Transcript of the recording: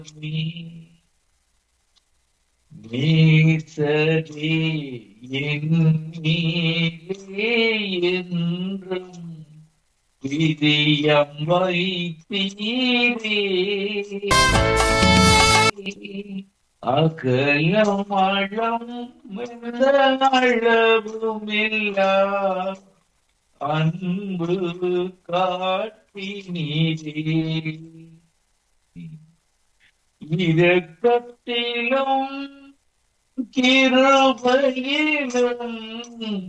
நேசரே என் மேலே என்றும் பிரியம் வைத்தீரே அகலமளம் அளவுமில்லா அன்பு காட்டினீரே இரக்கத்திலும் கிருபையிலும்